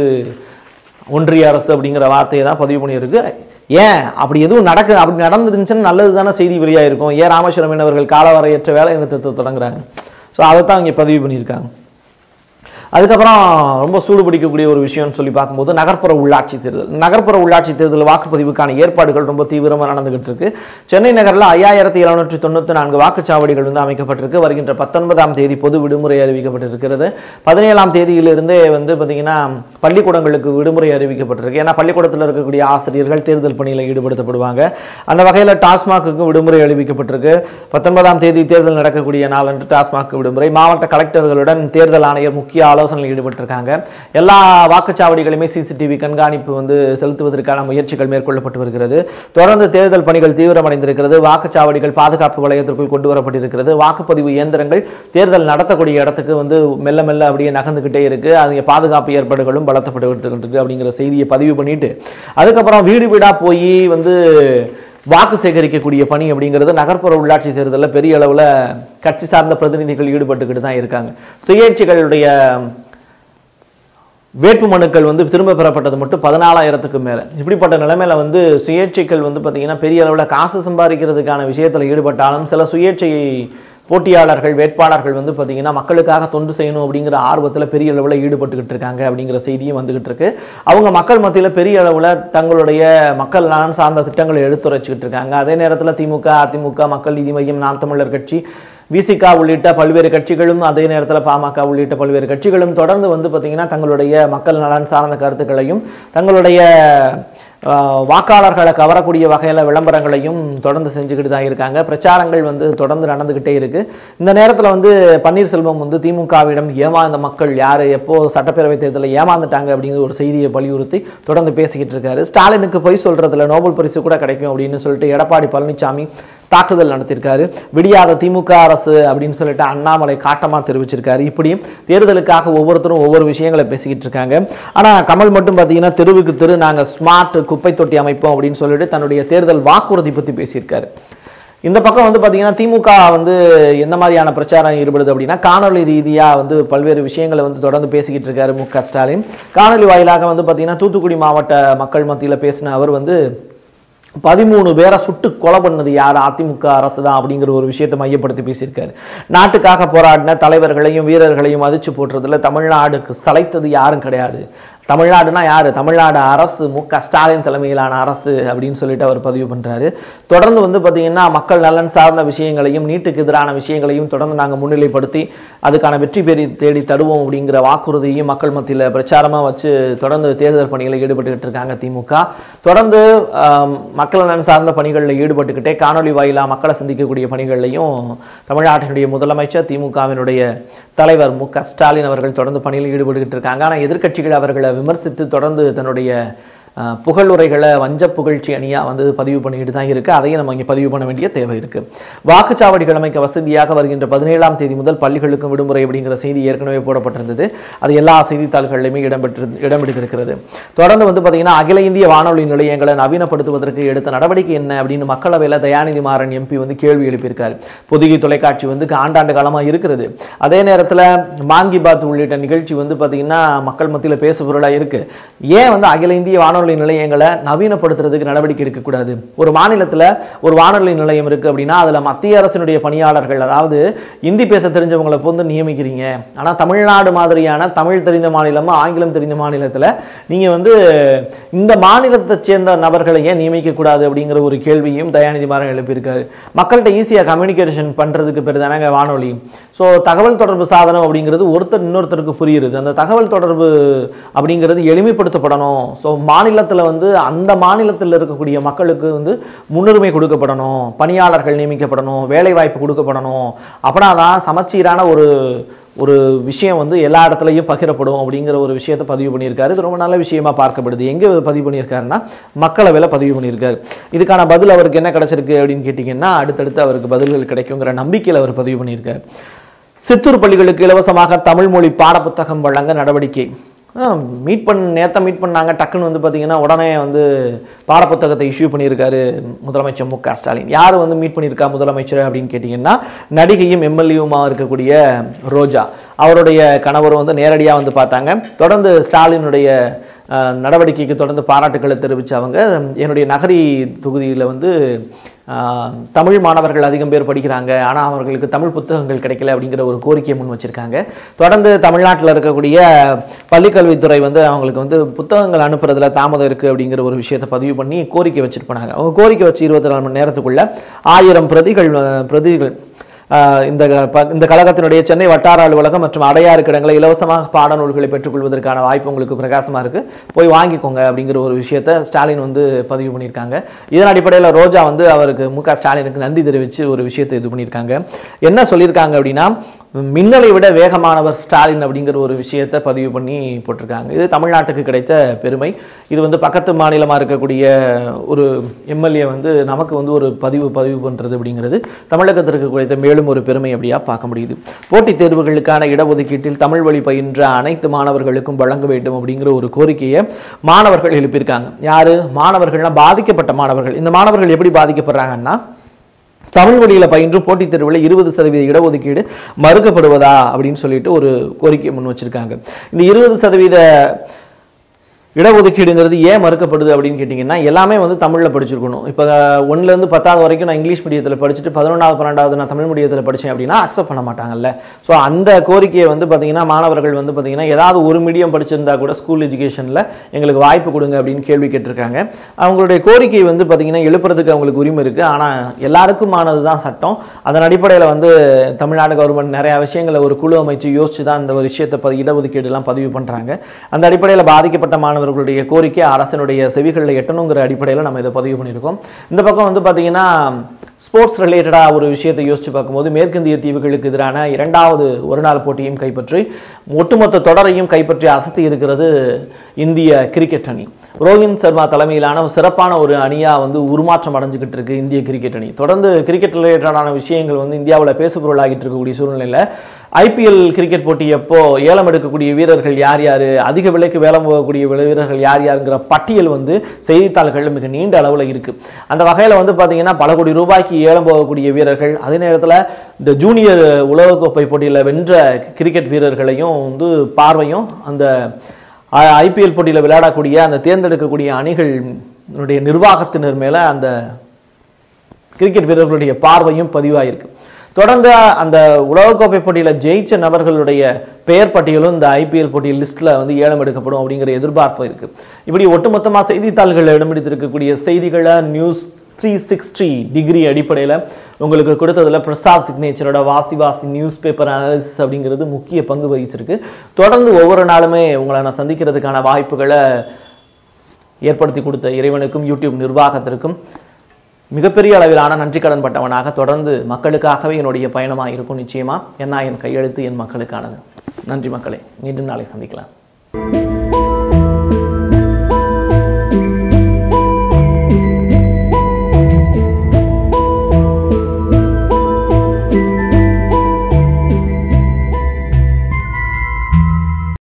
ஒன்றிய அரசு அப்படிங்கிற வார்த்தையை தான் பதிவு பண்ணியிருக்கு ஏன் அப்படி எதுவும் நடக்கு அப்படி நடந்துருந்துச்சுன்னா நல்லது தானே செய்தி வெளியாயிருக்கும் ஏன் ராமேஸ்வரம் மீனவர்கள் காலவரையற்ற வேலை நிறுத்தத்தை தொடங்குறாங்க ஸோ அதை தான் இங்கே பதிவு பண்ணியிருக்காங்க அதுக்கப்புறம் ரொம்ப சூடு பிடிக்கக்கூடிய ஒரு விஷயம்னு சொல்லி பார்க்கும்போது நகர்ப்புற உள்ளாட்சி தேர்தல் நகர்ப்புற உள்ளாட்சி தேர்தல் வாக்குப்பதிவுக்கான ஏற்பாடுகள் ரொம்ப தீவிரமாக நடந்துகிட்டு இருக்கு சென்னை நகரில் ஐயாயிரத்தி எழுநூற்றி தொண்ணூற்றி நான்கு வாக்குச்சாவடிகள் வந்து அமைக்கப்பட்டிருக்கு வருகின்ற பத்தொன்பதாம் தேதி பொது விடுமுறை அறிவிக்கப்பட்டிருக்கிறது பதினேழாம் தேதியிலிருந்தே வந்து பார்த்தீங்கன்னா பள்ளிக்கூடங்களுக்கு விடுமுறை அறிவிக்கப்பட்டிருக்கு ஏன்னா பள்ளிக்கூடத்தில் இருக்கக்கூடிய ஆசிரியர்கள் தேர்தல் பணியில் ஈடுபடுத்தப்படுவாங்க அந்த வகையில் டாஸ்மாகுக்கு விடுமுறை அறிவிக்கப்பட்டிருக்கு பத்தொன்பதாம் தேதி தேர்தல் நடக்கக்கூடிய நாளன்று டாஸ்மாக் விடுமுறை மாவட்ட கலெக்டர்களுடன் தேர்தல் ஆணையர் முக்கிய ஆலோசனையில் ஈடுபட்டிருக்காங்க எல்லா வாக்குச்சாவடிகளுமே சிசிடிவி கண்காணிப்பு வந்து செலுத்துவதற்கான முயற்சிகள் மேற்கொள்ளப்பட்டு வருகிறது தொடர்ந்து தேர்தல் பணிகள் தீவிரமடைந்திருக்கிறது வாக்குச்சாவடிகள் பாதுகாப்பு வளையத்திற்குள் கொண்டு வரப்பட்டிருக்கிறது வாக்குப்பதிவு இயந்திரங்கள் தேர்தல் நடத்தக்கூடிய இடத்துக்கு வந்து மெல்ல மெல்ல அப்படியே நகர்ந்துக்கிட்டே இருக்கு அது பாதுகாப்பு ஏற்பாடுகளும் பலத்தப்பட்டு இருக்கு அப்படிங்கிற செய்தியை பதிவு பண்ணிட்டு அதுக்கப்புறம் வீடு வீடா போய் வந்து வாக்கு சேகரிக்கக்கூடிய பணி அப்படிங்கிறது நகர்ப்புற உள்ளாட்சி தேர்தலில் பெரிய அளவில் கட்சி சார்ந்த பிரதிநிதிகள் ஈடுபட்டுக்கிட்டு தான் இருக்காங்க சுயேட்சைகளுடைய வேட்பு மனுக்கள் வந்து திரும்ப பெறப்பட்டது மட்டும் பதினாலாயிரத்துக்கு மேலே இப்படிப்பட்ட நிலைமையில வந்து சுயேட்சைகள் வந்து பார்த்தீங்கன்னா பெரிய அளவில் காசு சம்பாதிக்கிறதுக்கான விஷயத்தில் ஈடுபட்டாலும் சில சுயேட்சை போட்டியாளர்கள் வேட்பாளர்கள் வந்து பார்த்தீங்கன்னா மக்களுக்காக தொண்டு செய்யணும் அப்படிங்கிற ஆர்வத்தில் பெரிய அளவில் ஈடுபட்டுக்கிட்டு இருக்காங்க அப்படிங்கிற செய்தியும் வந்துகிட்டு இருக்கு அவங்க மக்கள் மத்தியில் பெரிய அளவில் தங்களுடைய மக்கள் நலன் சார்ந்த திட்டங்களை எடுத்துரைச்சிக்கிட்டு இருக்காங்க அதே நேரத்தில் திமுக அதிமுக மக்கள் நீதி மையம் நாம் தமிழர் கட்சி விசிகா உள்ளிட்ட பல்வேறு கட்சிகளும் அதே நேரத்தில் பாமக உள்ளிட்ட பல்வேறு கட்சிகளும் தொடர்ந்து வந்து பார்த்திங்கன்னா தங்களுடைய மக்கள் நலன் சார்ந்த கருத்துக்களையும் தங்களுடைய ஆஹ், வாக்காளர்களை கவரக்கூடிய வகையில் விளம்பரங்களையும் தொடர்ந்து செஞ்சுக்கிட்டு தான் இருக்காங்க பிரச்சாரங்கள் வந்து தொடர்ந்து நடந்துக்கிட்டே இருக்கு இந்த நேரத்தில் வந்து பன்னீர்செல்வம் வந்து திமுகவிடம் ஏமாந்த மக்கள் யார் எப்போ சட்டப்பேரவை தேர்தலில் ஏமாந்துட்டாங்க அப்படிங்கிற ஒரு செய்தியை வலியுறுத்தி தொடர்ந்து பேசிக்கிட்டு இருக்காரு ஸ்டாலினுக்கு பொய் சொல்றதுல நோபல் பரிசு கூட கிடைக்கும் அப்படின்னு சொல்லிட்டு எடப்பாடி பழனிசாமி தாக்குதல் நடத்தியிருக்காரு விடியாத திமுக அரசு அப்படின்னு சொல்லிட்டு அண்ணாமலை காட்டமா தெரிவிச்சிருக்காரு இப்படியும் தேர்தலுக்காக ஒவ்வொருத்தரும் ஒவ்வொரு விஷயங்களை பேசிக்கிட்டு இருக்காங்க ஆனா கமல் மட்டும் பார்த்தீங்கன்னா தெருவுக்கு தெரு நாங்க ஸ்மார்ட் குப்பை தொட்டி அமைப்போம் அப்படின்னு சொல்லிட்டு தன்னுடைய தேர்தல் வாக்குறுதி பத்தி பேசியிருக்காரு இந்த பக்கம் வந்து பார்த்தீங்கன்னா திமுக வந்து எந்த மாதிரியான பிரச்சாரம் ஈடுபடுது அப்படின்னா காணொலி ரீதியாக வந்து பல்வேறு விஷயங்களை வந்து தொடர்ந்து பேசிக்கிட்டு இருக்காரு மு க ஸ்டாலின் காணொலி வாயிலாக வந்து பார்த்தீங்கன்னா தூத்துக்குடி மாவட்ட மக்கள் மத்தியில் பேசின அவர் வந்து பதிமூணு பேரை சுட்டு கொலை பண்ணது யார் அதிமுக அரசு தான் அப்படிங்கிற ஒரு விஷயத்தை மையப்படுத்தி பேசியிருக்காரு நாட்டுக்காக போராடின தலைவர்களையும் வீரர்களையும் மதிச்சு போட்டுறதுல தமிழ்நாடுக்கு சளைத்தது யாரும் கிடையாது தமிழ்நாடுனா யார் தமிழ்நாடு அரசு மு க ஸ்டாலின் தலைமையிலான அரசு அப்படின்னு சொல்லிட்டு அவர் பதிவு பண்ணுறாரு தொடர்ந்து வந்து பார்த்தீங்கன்னா மக்கள் நலன் சார்ந்த விஷயங்களையும் நீட்டுக்கு எதிரான விஷயங்களையும் தொடர்ந்து நாங்கள் முன்னிலைப்படுத்தி அதுக்கான வெற்றி பெறி தேடி தருவோம் அப்படிங்கிற வாக்குறுதியையும் மக்கள் மத்தியில் பிரச்சாரமாக வச்சு தொடர்ந்து தேர்தல் பணிகளில் ஈடுபட்டுக்கிட்டு இருக்காங்க திமுக தொடர்ந்து ஆம், மக்கள் நலன் சார்ந்த பணிகளில் ஈடுபட்டுக்கிட்டே காணொலி வாயிலாக மக்களை சந்திக்கக்கூடிய பணிகள்லையும் தமிழ்நாட்டினுடைய முதலமைச்சர் திமுகவினுடைய தலைவர் மு க ஸ்டாலின் அவர்கள் தொடர்ந்து பணியில் ஈடுபட்டுக்கிட்டு இருக்காங்க ஆனால் எதிர்க்கட்சிகள் அவர்களை விமர்சித்து தொடர்ந்து தன்னுடைய அஹ், புகழுரைகளை வஞ்ச புகழ்ச்சி அணியா வந்து பதிவு பண்ணிட்டு தான் இருக்கு அதையும் நம்ம இங்கே பதிவு பண்ண வேண்டிய தேவை இருக்கு வாக்குச்சாவடிகள் அமைக்க வசதியாக வருகின்ற பதினேழாம் தேதி முதல் பள்ளிகளுக்கும் விடுமுறை அப்படிங்கிற செய்தி ஏற்கனவே போடப்பட்டிருந்தது அது எல்லா செய்தித்தாள்களிலுமே இடம்பெற்று இடம்பெற்றிருக்கிறது தொடர்ந்து வந்து பார்த்தீங்கன்னா அகில இந்திய வானொலி நிலையங்களை நவீனப்படுத்துவதற்கு எடுத்த நடவடிக்கை என்ன அப்படின்னு மக்களவையில் தயாநிதி மாறன் எம்பி வந்து கேள்வி எழுப்பியிருக்காரு பொதிகை தொலைக்காட்சி வந்து ஆண்டாண்டு காலமாக இருக்கிறது அதே நேரத்தில் மான் கி பாத் உள்ளிட்ட நிகழ்ச்சி வந்து பார்த்தீங்கன்னா மக்கள் மத்தியில் பேசு பொருளாக இருக்கு ஏன் வந்து அகில இந்திய வானொலி நிலையங்களை நவீனப்படுத்துறதுக்கு நடவடிக்கை எடுக்கக்கூடாது ஒரு மாநிலத்தில் ஒரு வானொலி நிலையம் இருக்கு அப்படின்னா அதில் மத்திய அரசினுடைய பணியாளர்கள் அதாவது இந்தி பேச தெரிஞ்சவங்களை வந்து நியமிக்கிறீங்க ஆனால் தமிழ்நாடு மாதிரியான தமிழ் தெரிந்த மாநிலம் ஆங்கிலம் தெரிந்த மாநிலத்தில் நீங்கள் வந்து இந்த மாநிலத்தை சேர்ந்த நபர்களை ஏன் நியமிக்கக்கூடாது அப்படிங்கிற ஒரு கேள்வியும் தயாநிதி மாறன் எழுப்பியிருக்காரு மக்கள்கிட்ட ஈஸியாக கம்யூனிகேஷன் பண்ணுறதுக்கு பேர் தானங்க வானொலி ஸோ தகவல் தொடர்பு சாதனம் அப்படிங்கிறது ஒருத்தர் இன்னொருத்தருக்கு புரியுது அந்த தகவல் தொடர்பு அப்படிங்கிறது எளிமைப்படுத்தப்படணும் ஸோ மாநிலத்தில் வந்து அந்த மாநிலத்தில் இருக்கக்கூடிய மக்களுக்கு வந்து முன்னுரிமை கொடுக்கப்படணும் பணியாளர்கள் நியமிக்கப்படணும் வேலை வாய்ப்பு கொடுக்கப்படணும் அப்படின்னா தான் சமச்சீரான ஒரு ஒரு விஷயம் வந்து எல்லா இடத்துலையும் பகிரப்படும் அப்படிங்கிற ஒரு விஷயத்தை பதிவு பண்ணியிருக்காரு இது ரொம்ப நல்ல விஷயமா பார்க்கப்படுது எங்கே பதிவு பண்ணியிருக்காருன்னா மக்களவையில் பதிவு பண்ணியிருக்காரு இதுக்கான பதில் அவருக்கு என்ன கிடைச்சிருக்கு அப்படின்னு கேட்டிங்கன்னா அடுத்தடுத்து அவருக்கு பதில்கள் கிடைக்குங்கிற நம்பிக்கையில் அவர் பதிவு பண்ணியிருக்காரு சித்தூர் பள்ளிகளுக்கு இலவசமாக தமிழ் மொழி பாடப்புத்தகம் வழங்க நடவடிக்கை மீட் பண்ண நேத்த மீட் பண்ணாங்க டக்குன்னு வந்து பார்த்தீங்கன்னா உடனே வந்து பாடப்புத்தகத்தை இஷ்யூ பண்ணியிருக்காரு முதலமைச்சர் மு க ஸ்டாலின் யார் வந்து மீட் பண்ணியிருக்கா முதலமைச்சர் அப்படின்னு கேட்டிங்கன்னா நடிகையும் எம்எல்ஏவுமா இருக்கக்கூடிய ரோஜா அவருடைய கணவரும் வந்து நேரடியாக வந்து பார்த்தாங்க தொடர்ந்து ஸ்டாலினுடைய அஹ், நடவடிக்கைக்கு தொடர்ந்து பாராட்டுக்களை தெரிவித்து அவங்க என்னுடைய நகரி தொகுதியில் வந்து ஆஹ், தமிழ் மாணவர்கள் அதிகம் பேர் படிக்கிறாங்க ஆனால் அவர்களுக்கு தமிழ் புத்தகங்கள் கிடைக்கல அப்படிங்கிற ஒரு கோரிக்கையை முன் வச்சிருக்காங்க தொடர்ந்து தமிழ்நாட்டில் இருக்கக்கூடிய பள்ளிக்கல்வித்துறை வந்து அவங்களுக்கு வந்து புத்தகங்கள் அனுப்புறதுல தாமதம் இருக்குது அப்படிங்கிற ஒரு விஷயத்தை பதிவு பண்ணி கோரிக்கை வச்சுட்டு போனாங்க அவங்க கோரிக்கை வச்சு இருபத்தி நாலு மணி நேரத்துக்குள்ள ஆயிரம் பிரதிகள் அஹ், பிரதிகள் ஆஹ் இந்த ப- இந்த கழகத்தினுடைய சென்னை வட்டார அலுவலகம் மற்றும் அடையாறு கிடங்களை இலவசமாக பாடநூல்களை பெற்றுக்கொள்வதற்கான வாய்ப்பு உங்களுக்கு பிரகாசமா இருக்கு போய் வாங்கிக்கோங்க அப்படிங்கிற ஒரு விஷயத்த ஸ்டாலின் வந்து பதிவு பண்ணியிருக்காங்க இதன் அடிப்படையில் ரோஜா வந்து அவருக்கு மு க ஸ்டாலினுக்கு நன்றி தெரிவித்து ஒரு விஷயத்தை இது பண்ணியிருக்காங்க என்ன சொல்லியிருக்காங்க அப்படின்னா மின்னலை விட வேகமானவர் ஸ்டாலின் அப்படிங்கிற ஒரு விஷயத்தை பதிவு பண்ணி போட்டிருக்காங்க இது தமிழ்நாட்டுக்கு கிடைத்த பெருமை இது வந்து பக்கத்து மாநிலமாக இருக்கக்கூடிய ஒரு எம்எல்ஏ வந்து நமக்கு வந்து ஒரு பதிவு பதிவு பண்ணுறது அப்படிங்கிறது தமிழகத்திற்கு கிடைத்த மேலும் ஒரு பெருமை அப்படியா பார்க்க முடியுது போட்டித் தேர்வுகளுக்கான இடஒதுக்கீட்டில் தமிழ் வழி பயின்ற அனைத்து மாணவர்களுக்கும் வழங்க வேண்டும் அப்படிங்கிற ஒரு கோரிக்கையை மாணவர்கள் எழுப்பியிருக்காங்க யாரு மாணவர்கள்னா பாதிக்கப்பட்ட மாணவர்கள் இந்த மாணவர்கள் எப்படி பாதிக்கப்படுறாங்கன்னா தமிழ் வழியில் பயின்றும் போட்டித் தேர்வில் இருபது சதவீத இடஒதுக்கீடு மறுக்கப்படுவதா அப்படின்னு சொல்லிட்டு ஒரு கோரிக்கை முன் வச்சிருக்காங்க இந்த இருபது சதவீத இடஒதுக்கீடுங்கிறது ஏன் மறுக்கப்படுது அப்படின்னு கேட்டிங்கன்னா எல்லாமே வந்து தமிழில் படிச்சிருக்கணும் இப்போ ஒன்றுலேருந்து பத்தாவது வரைக்கும் நான் இங்கிலீஷ் மீடியத்தில் படிச்சுட்டு பதினொன்றாவது பன்னெண்டாவது நான் தமிழ் மீடியத்தில் படித்தேன் அப்படின்னா அக்செப்ட் பண்ண மாட்டாங்கல்ல ஸோ அந்த கோரிக்கையை வந்து பார்த்தீங்கன்னா மாணவர்கள் வந்து பார்த்தீங்கன்னா ஏதாவது ஒரு மீடியம் படிச்சிருந்தா கூட ஸ்கூல் எஜுகேஷனில் எங்களுக்கு வாய்ப்பு கொடுங்க அப்படின்னு கேள்வி கேட்டிருக்காங்க அவங்களுடைய கோரிக்கை வந்து பார்த்தீங்கன்னா எழுப்புறதுக்கு அவங்களுக்கு உரிமை இருக்குது ஆனால் எல்லாருக்குமானது தான் சட்டம் அதன் அடிப்படையில் வந்து தமிழ்நாடு கவர்மெண்ட் நிறையா விஷயங்களை ஒரு குழு அமைச்சு யோசிச்சு தான் இந்த ஒரு விஷயத்தை பதி இடஒதுக்கீடுலாம் பதிவு பண்ணுறாங்க அந்த அடிப்படையில் பாதிக்கப்பட்ட மாணவர்களுடைய கோரிக்கை அரசனுடைய செவிகளில் எட்டணுங்கிற அடிப்படையில் நம்ம இதை பதிவு பண்ணியிருக்கோம் இந்த பக்கம் வந்து பார்த்தீங்கன்னா ஸ்போர்ட்ஸ் ரிலேட்டடாக ஒரு விஷயத்தை யோசிச்சு பார்க்கும்போது மேற்கிந்திய தீவுகளுக்கு எதிரான இரண்டாவது ஒரு நாள் போட்டியும் கைப்பற்றி ஒட்டுமொத்த தொடரையும் கைப்பற்றி அசத்தி இருக்கிறது இந்திய கிரிக்கெட் அணி ரோஹித் சர்மா தலைமையிலான ஒரு சிறப்பான ஒரு அணியாக வந்து உருமாற்றம் அடைஞ்சுக்கிட்டு இருக்கு இந்திய கிரிக்கெட் அணி தொடர்ந்து கிரிக்கெட் ரிலேட்டடான விஷயங்கள் வந்து இந்தியாவில் பேசுபொருளாகிட்டு இருக்கக்கூடிய சூழ்நிலையில் ஐபிஎல் கிரிக்கெட் போட்டி எப்போ ஏலம் எடுக்கக்கூடிய வீரர்கள் யார் யார் அதிக விலைக்கு வேலம் போகக்கூடிய வீரர்கள் யார் யாருங்கிற பட்டியல் வந்து செய்தித்தாள்கள் மிக நீண்ட அளவில் இருக்குது அந்த வகையில் வந்து பார்த்தீங்கன்னா பல கோடி ரூபாய்க்கு ஏலம் போகக்கூடிய வீரர்கள் அதே நேரத்தில் இந்த ஜூனியர் உலகக்கோப்பை போட்டியில் வென்ற கிரிக்கெட் வீரர்களையும் வந்து பார்வையும் அந்த ஐபிஎல் போட்டியில் விளையாடக்கூடிய அந்த தேர்ந்தெடுக்கக்கூடிய அணிகளுடைய நிர்வாகத்தினர் மேலே அந்த கிரிக்கெட் வீரர்களுடைய பார்வையும் பதிவாயிருக்கு தொடர்ந்து அந்த உலகக்கோப்பை போட்டியில் ஜெயிச்ச நபர்களுடைய பெயர் பட்டியலும் இந்த ஐபிஎல் போட்டி லிஸ்ட்டில் வந்து ஏலம் எடுக்கப்படும் அப்படிங்கிற எதிர்பார்ப்பு இருக்கு இப்படி ஒட்டுமொத்தமாக செய்தித்தாள்கள் இடம்பிடித்திருக்கக்கூடிய செய்திகளை நியூஸ் த்ரீ சிக்ஸ்டி டிகிரி அடிப்படையில் உங்களுக்கு கொடுத்ததுல பிரசாத் சிக்னேச்சரோட வாசி வாசி நியூஸ் பேப்பர் அனாலிசிஸ் அப்படிங்கிறது முக்கிய பங்கு வகிச்சிருக்கு தொடர்ந்து ஒவ்வொரு நாளுமே உங்களை நான் சந்திக்கிறதுக்கான வாய்ப்புகளை ஏற்படுத்தி கொடுத்த இறைவனுக்கும் யூடியூப் நிர்வாகத்திற்கும் மிகப்பெரிய அளவிலான நன்றி கடன் பட்டவனாக தொடர்ந்து மக்களுக்காகவே என்னுடைய பயணமாக இருக்கும் நிச்சயமா ஏன்னா என் கையெழுத்து என் மக்களுக்கானது நன்றி மக்களே மீண்டும் நாளை சந்திக்கலாம்